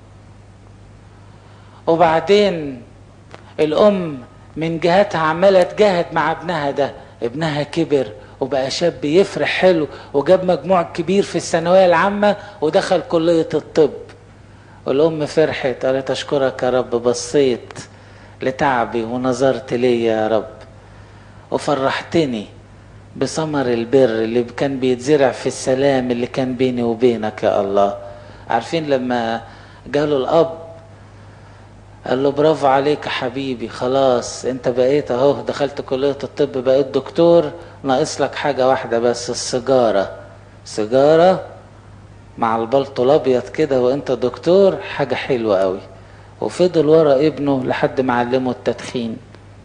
وبعدين الأم من جهتها عمالة تجاهد مع ابنها ده ابنها كبر وبقى شاب يفرح حلو وجاب مجموع كبير في الثانوية العامة ودخل كلية الطب والأم فرحت قالت أشكرك يا رب بصيت لتعبي ونظرت لي يا رب وفرحتني بثمر البر اللي كان بيتزرع في السلام اللي كان بيني وبينك يا الله عارفين لما جاله الأب قال له برافو عليك يا حبيبي خلاص انت بقيت اهو دخلت كلية الطب بقيت دكتور ناقص لك حاجة واحدة بس السيجارة سيجارة مع البلطو الابيض كده وانت دكتور حاجة حلوة قوي وفضل ورا ابنه لحد ما علمه التدخين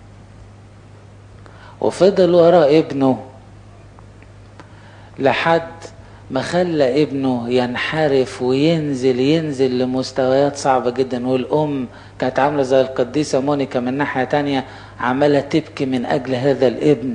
وفضل ورا ابنه لحد ما خلى ابنه ينحرف وينزل ينزل لمستويات صعبة جدا والأم كانت عاملة زي القديسة مونيكا من ناحية تانية عمالة تبكي من أجل هذا الابن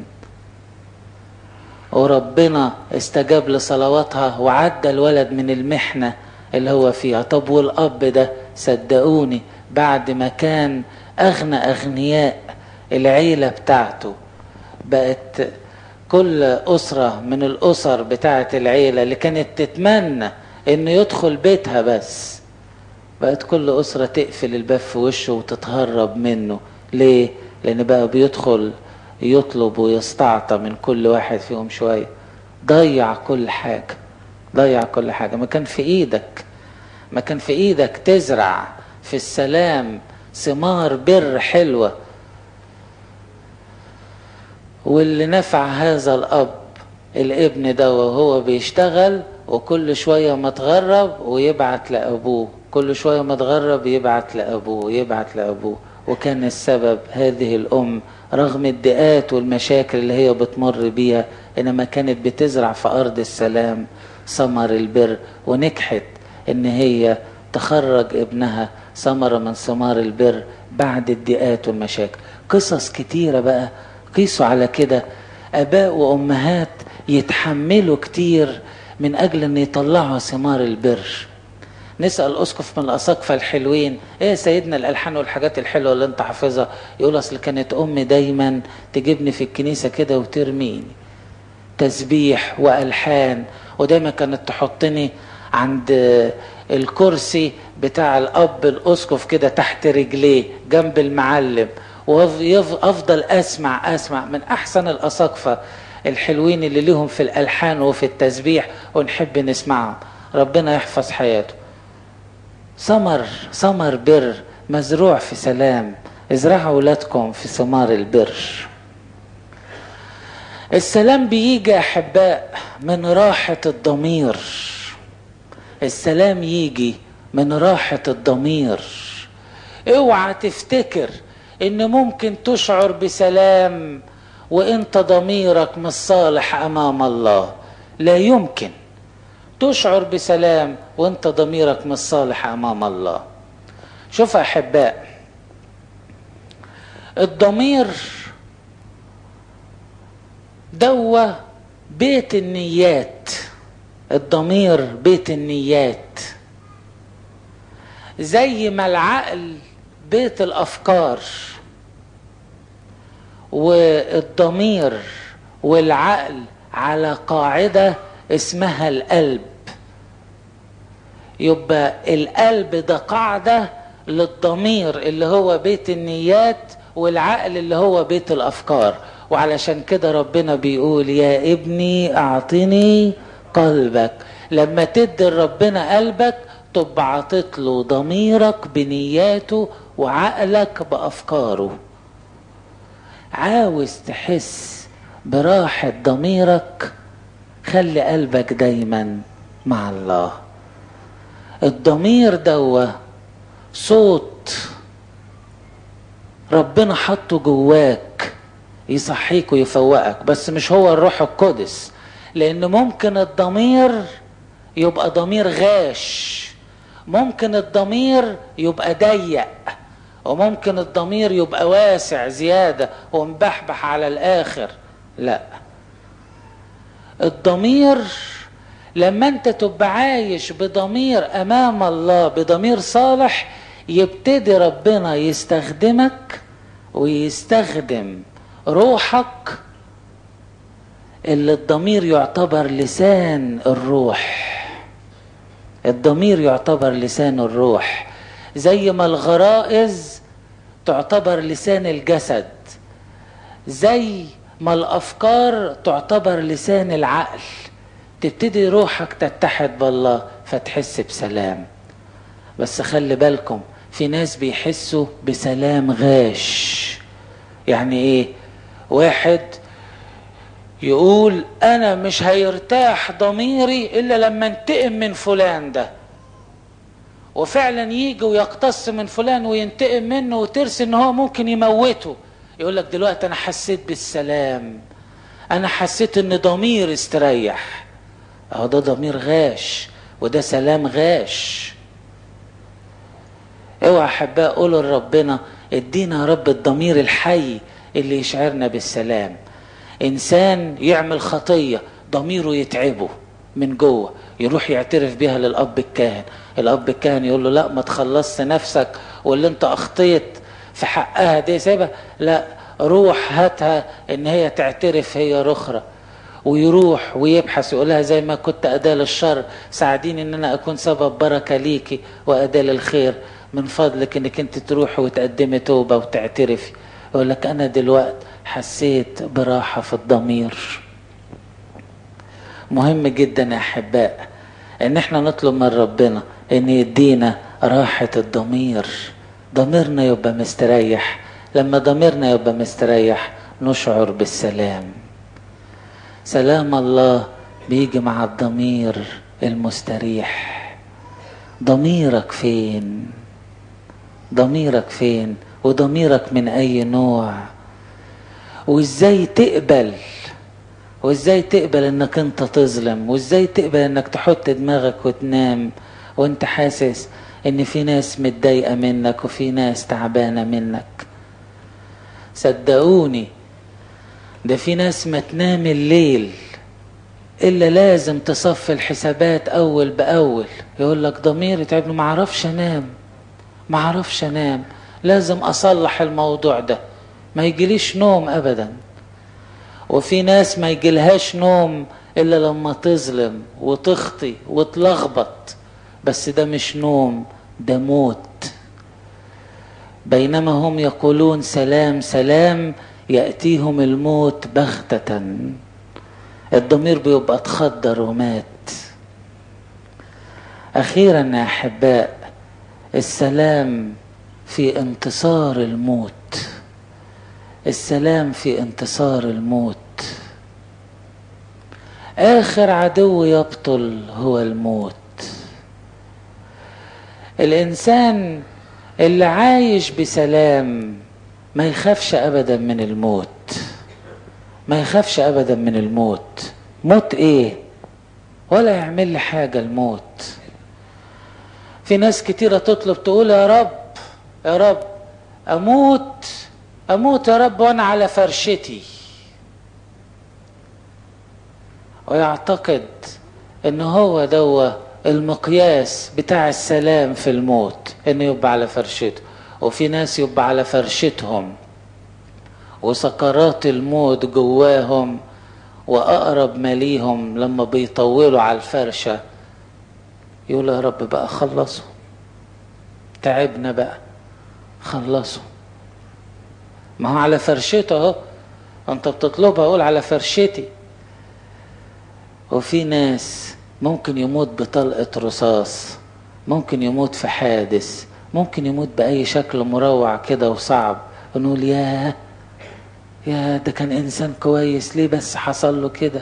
وربنا استجاب لصلواتها وعدى الولد من المحنة اللي هو فيها طب والأب ده صدقوني بعد ما كان أغنى أغنياء العيلة بتاعته بقت كل أسرة من الأسر بتاعة العيلة اللي كانت تتمنى إنه يدخل بيتها بس بقت كل أسرة تقفل الباب في وشه وتتهرب منه ليه؟ لأن بقى بيدخل يطلب ويستعطى من كل واحد فيهم شوية ضيع كل حاجة ضيع كل حاجة ما كان في إيدك ما كان في إيدك تزرع في السلام ثمار بر حلوة واللي نفع هذا الأب الابن ده وهو بيشتغل وكل شوية ما تغرب ويبعت لأبوه كل شوية ما تغرب يبعت لأبوه يبعت لأبوه وكان السبب هذه الأم رغم الضيقات والمشاكل اللي هي بتمر بيها إنما كانت بتزرع في أرض السلام ثمر البر ونجحت إن هي تخرج ابنها ثمرة من ثمار البر بعد الضيقات والمشاكل قصص كتيرة بقى قيسوا على كده اباء وامهات يتحملوا كتير من اجل ان يطلعوا ثمار البر نسال اسقف من الاساقفه الحلوين ايه يا سيدنا الالحان والحاجات الحلوه اللي انت حافظها يقول اصل كانت امي دايما تجيبني في الكنيسه كده وترميني تسبيح والحان ودايما كانت تحطني عند الكرسي بتاع الاب الاسقف كده تحت رجليه جنب المعلم وافضل اسمع اسمع من احسن الاساقفه الحلوين اللي لهم في الالحان وفي التسبيح ونحب نسمعهم ربنا يحفظ حياته ثمر ثمر بر مزروع في سلام ازرعوا اولادكم في ثمار البر السلام بيجي يا احباء من راحه الضمير السلام يجي من راحه الضمير اوعى تفتكر ان ممكن تشعر بسلام وانت ضميرك مش صالح امام الله لا يمكن تشعر بسلام وانت ضميرك مش صالح امام الله شوف يا احباء الضمير دوا بيت النيات الضمير بيت النيات زي ما العقل بيت الافكار والضمير والعقل على قاعده اسمها القلب يبقى القلب ده قاعده للضمير اللي هو بيت النيات والعقل اللي هو بيت الافكار وعلشان كده ربنا بيقول يا ابني اعطني قلبك لما تدي ربنا قلبك تبقى عطيت له ضميرك بنياته وعقلك بافكاره عاوز تحس براحة ضميرك خلي قلبك دايما مع الله الضمير دوا صوت ربنا حطه جواك يصحيك ويفوقك بس مش هو الروح القدس لان ممكن الضمير يبقى ضمير غاش ممكن الضمير يبقى ضيق وممكن الضمير يبقى واسع زيادة ومبحبح على الآخر لا الضمير لما انت تبقى عايش بضمير امام الله بضمير صالح يبتدي ربنا يستخدمك ويستخدم روحك اللي الضمير يعتبر لسان الروح الضمير يعتبر لسان الروح زي ما الغرائز تعتبر لسان الجسد زي ما الافكار تعتبر لسان العقل تبتدي روحك تتحد بالله فتحس بسلام بس خلي بالكم في ناس بيحسوا بسلام غاش يعني ايه واحد يقول انا مش هيرتاح ضميري الا لما انتقم من فلان ده وفعلا يجي ويقتص من فلان وينتقم منه وترسي ان هو ممكن يموته يقول لك دلوقتي انا حسيت بالسلام انا حسيت ان ضمير استريح اهو ده ضمير غاش وده سلام غاش اوعى احباء قولوا لربنا ادينا يا رب الضمير الحي اللي يشعرنا بالسلام انسان يعمل خطيه ضميره يتعبه من جوه يروح يعترف بيها للاب الكاهن الاب الكاهن يقول له لا ما تخلصش نفسك واللي انت اخطيت في حقها دي سيبها لا روح هاتها ان هي تعترف هي رخرة ويروح ويبحث يقول لها زي ما كنت أداة للشر ساعديني ان انا اكون سبب بركة ليكي وأداة للخير من فضلك انك انت تروحي وتقدمي توبة وتعترفي يقول لك انا دلوقت حسيت براحة في الضمير مهم جدا يا احباء ان احنا نطلب من ربنا ان يدينا راحة الضمير ضميرنا يبقى مستريح لما ضميرنا يبقى مستريح نشعر بالسلام سلام الله بيجي مع الضمير المستريح ضميرك فين ضميرك فين وضميرك من اي نوع وازاي تقبل وازاي تقبل انك انت تظلم وازاي تقبل انك تحط دماغك وتنام وانت حاسس ان في ناس متضايقه منك وفي ناس تعبانه منك صدقوني ده في ناس ما تنام الليل الا لازم تصفي الحسابات اول باول يقول لك ضميري تعبني ما اعرفش انام ما اعرفش انام لازم اصلح الموضوع ده ما يجيليش نوم ابدا وفي ناس ما يجيلهاش نوم الا لما تظلم وتخطي وتلخبط بس ده مش نوم ده موت بينما هم يقولون سلام سلام يأتيهم الموت بغتة الضمير بيبقى اتخدر ومات أخيرا يا أحباء السلام في انتصار الموت السلام في انتصار الموت آخر عدو يبطل هو الموت الإنسان اللي عايش بسلام ما يخافش ابدا من الموت ما يخافش ابدا من الموت موت ايه ولا يعمل لي حاجه الموت في ناس كتيره تطلب تقول يا رب يا رب اموت اموت يا رب وانا على فرشتي ويعتقد ان هو دوا المقياس بتاع السلام في الموت انه يبقى على فرشته وفي ناس يبقى على فرشتهم وسكرات الموت جواهم واقرب ما ليهم لما بيطولوا على الفرشه يقول يا رب بقى خلصوا تعبنا بقى خلصوا ما هو على فرشته اهو انت بتطلبها اقول على فرشتي وفي ناس ممكن يموت بطلقة رصاص ممكن يموت في حادث ممكن يموت بأي شكل مروع كده وصعب ونقول ياه يا ده كان إنسان كويس ليه بس حصل له كده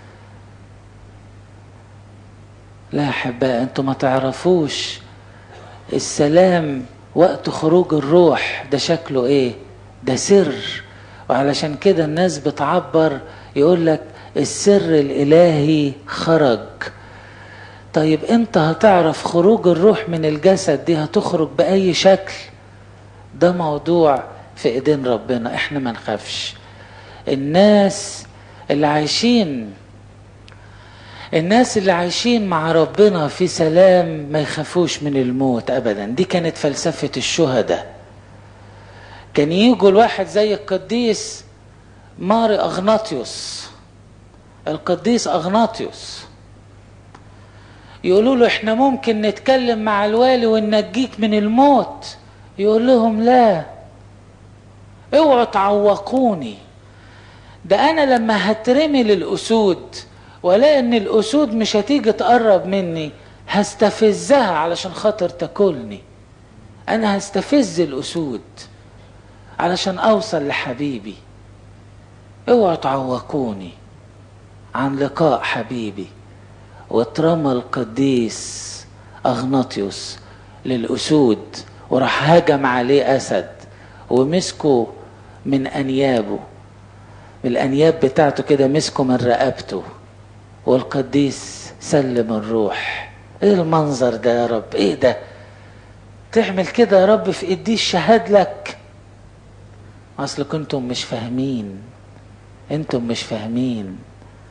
لا يا أحباء أنتوا ما تعرفوش السلام وقت خروج الروح ده شكله إيه ده سر وعلشان كده الناس بتعبر يقول لك السر الإلهي خرج طيب انت هتعرف خروج الروح من الجسد دي هتخرج بأي شكل ده موضوع في ايدين ربنا احنا ما نخافش الناس اللي عايشين الناس اللي عايشين مع ربنا في سلام ما يخافوش من الموت ابدا دي كانت فلسفة الشهداء كان يجوا الواحد زي القديس ماري اغناطيوس القديس اغناطيوس يقولوا له احنا ممكن نتكلم مع الوالي وننجيك من الموت يقول لهم لا اوعوا تعوقوني ده انا لما هترمي للاسود ولا ان الاسود مش هتيجي تقرب مني هستفزها علشان خاطر تاكلني انا هستفز الاسود علشان اوصل لحبيبي اوعوا تعوقوني عن لقاء حبيبي واترمى القديس اغناطيوس للاسود وراح هجم عليه اسد ومسكه من انيابه الانياب بتاعته كده مسكه من رقبته والقديس سلم الروح ايه المنظر ده يا رب ايه ده تعمل كده يا رب في ايدي الشهاد لك اصل كنتم مش فاهمين انتم مش فاهمين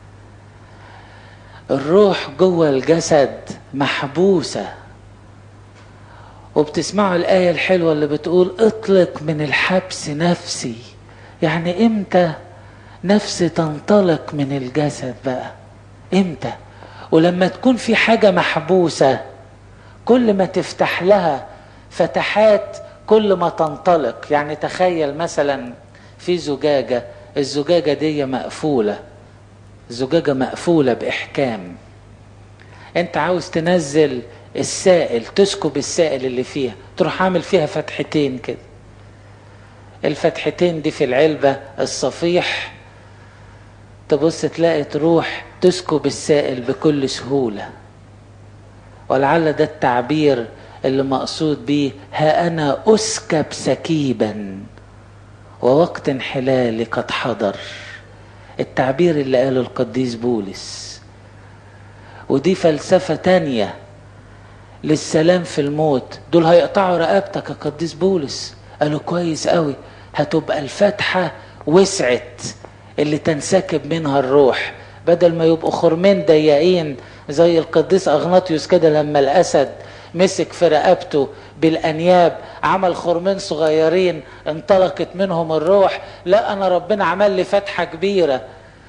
الروح جوه الجسد محبوسة وبتسمعوا الآية الحلوة اللي بتقول اطلق من الحبس نفسي يعني امتى نفسي تنطلق من الجسد بقى امتى ولما تكون في حاجة محبوسة كل ما تفتح لها فتحات كل ما تنطلق يعني تخيل مثلا في زجاجة الزجاجة دي مقفولة زجاجة مقفولة بإحكام أنت عاوز تنزل السائل تسكب السائل اللي فيها تروح عامل فيها فتحتين كده الفتحتين دي في العلبة الصفيح تبص تلاقي تروح تسكب السائل بكل سهولة ولعل ده التعبير اللي مقصود بيه ها أنا أسكب سكيبا ووقت انحلالي قد حضر التعبير اللي قاله القديس بولس ودي فلسفة تانية للسلام في الموت دول هيقطعوا رقبتك يا قديس بولس قالوا كويس قوي هتبقى الفتحة وسعت اللي تنسكب منها الروح بدل ما يبقوا خرمين ضيقين زي القديس اغناطيوس كده لما الاسد مسك في رقبته بالانياب عمل خرمين صغيرين انطلقت منهم الروح لا انا ربنا عمل لي فتحه كبيره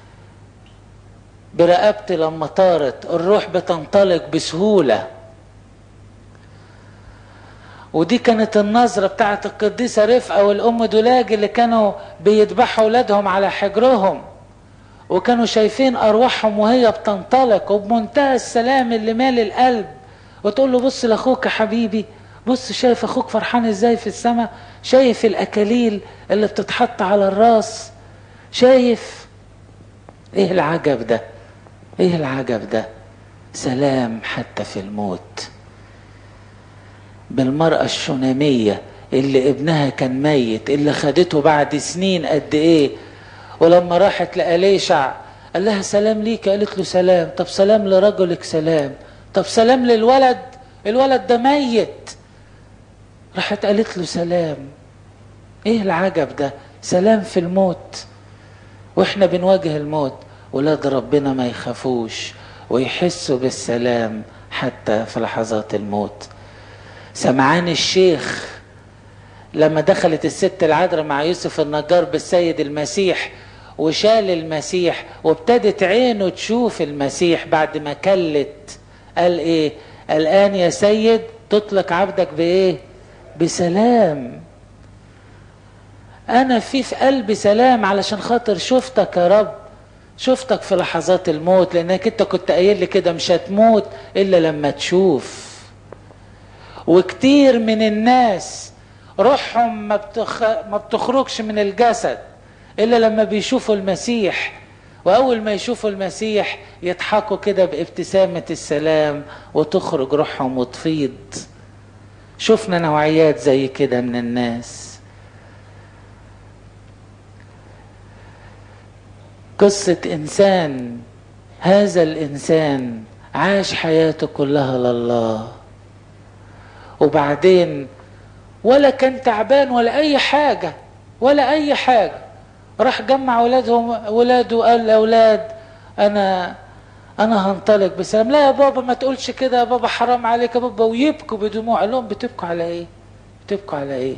برقبتي لما طارت الروح بتنطلق بسهوله ودي كانت النظرة بتاعت القديسة رفقة والأم دولاج اللي كانوا بيذبحوا أولادهم على حجرهم وكانوا شايفين أرواحهم وهي بتنطلق وبمنتهى السلام اللي مال القلب وتقول له بص لاخوك يا حبيبي بص شايف اخوك فرحان ازاي في السماء شايف الاكاليل اللي بتتحط على الراس شايف ايه العجب ده ايه العجب ده سلام حتى في الموت بالمرأة الشنامية اللي ابنها كان ميت اللي خدته بعد سنين قد ايه ولما راحت لأليشع قال لها سلام ليك قالت له سلام طب سلام لرجلك سلام طب سلام للولد الولد ده ميت راحت قالت له سلام ايه العجب ده سلام في الموت واحنا بنواجه الموت ولاد ربنا ما يخافوش ويحسوا بالسلام حتى في لحظات الموت سمعان الشيخ لما دخلت الست العذراء مع يوسف النجار بالسيد المسيح وشال المسيح وابتدت عينه تشوف المسيح بعد ما كلت قال ايه الان يا سيد تطلق عبدك بايه بسلام انا في في قلبي سلام علشان خاطر شفتك يا رب شفتك في لحظات الموت لانك انت كنت قايل لي كده مش هتموت الا لما تشوف وكتير من الناس روحهم ما, بتخ... ما بتخرجش من الجسد الا لما بيشوفوا المسيح واول ما يشوفوا المسيح يضحكوا كده بابتسامة السلام وتخرج روحهم وتفيض شفنا نوعيات زي كده من الناس قصة انسان هذا الانسان عاش حياته كلها لله وبعدين ولا كان تعبان ولا اي حاجة ولا اي حاجة راح جمع ولادهم ولاده وقال لاولاد انا انا هنطلق بسلام لا يا بابا ما تقولش كده يا بابا حرام عليك يا بابا ويبكوا بدموع قال لهم بتبكوا على ايه بتبكوا على ايه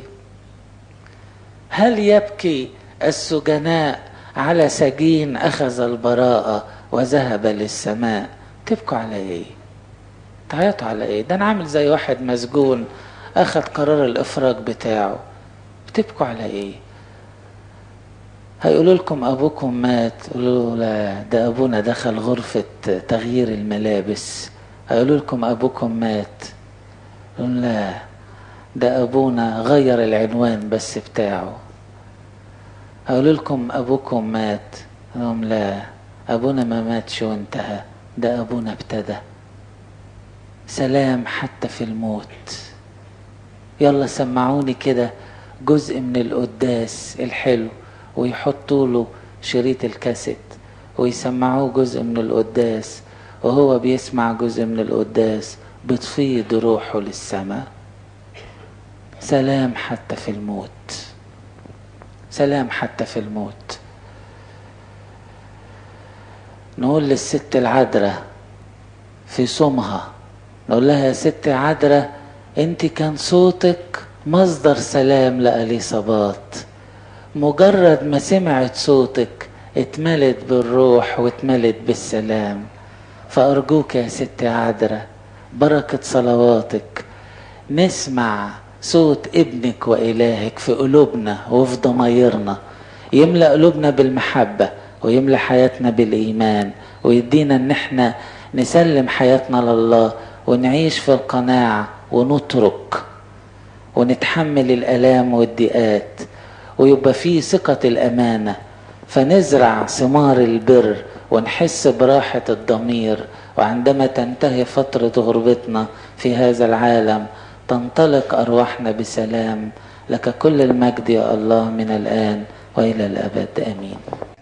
هل يبكي السجناء على سجين اخذ البراءة وذهب للسماء تبكوا على ايه تعيطوا على ايه ده انا عامل زي واحد مسجون اخذ قرار الافراج بتاعه بتبكوا على ايه هيقولوا لكم ابوكم مات قولوا لا ده ابونا دخل غرفة تغيير الملابس هيقولوا لكم ابوكم مات يقولوا لا ده ابونا غير العنوان بس بتاعه هيقولوا لكم ابوكم مات لهم لا ابونا ما ماتش وانتهى ده ابونا ابتدى سلام حتى في الموت يلا سمعوني كده جزء من القداس الحلو ويحطوا له شريط الكاسيت ويسمعوه جزء من القداس وهو بيسمع جزء من القداس بتفيض روحه للسماء سلام حتى في الموت سلام حتى في الموت نقول للست العذراء في صومها نقول لها يا ست عذراء انت كان صوتك مصدر سلام لأليصابات مجرد ما سمعت صوتك اتملت بالروح واتملت بالسلام فأرجوك يا ست عذراء بركة صلواتك نسمع صوت ابنك وإلهك في قلوبنا وفي ضمايرنا يملأ قلوبنا بالمحبة ويملأ حياتنا بالإيمان ويدينا إن احنا نسلم حياتنا لله ونعيش في القناعة ونترك ونتحمل الآلام والضيقات ويبقى فيه ثقة الأمانة فنزرع ثمار البر ونحس براحة الضمير وعندما تنتهي فترة غربتنا في هذا العالم تنطلق أرواحنا بسلام لك كل المجد يا الله من الآن وإلى الأبد آمين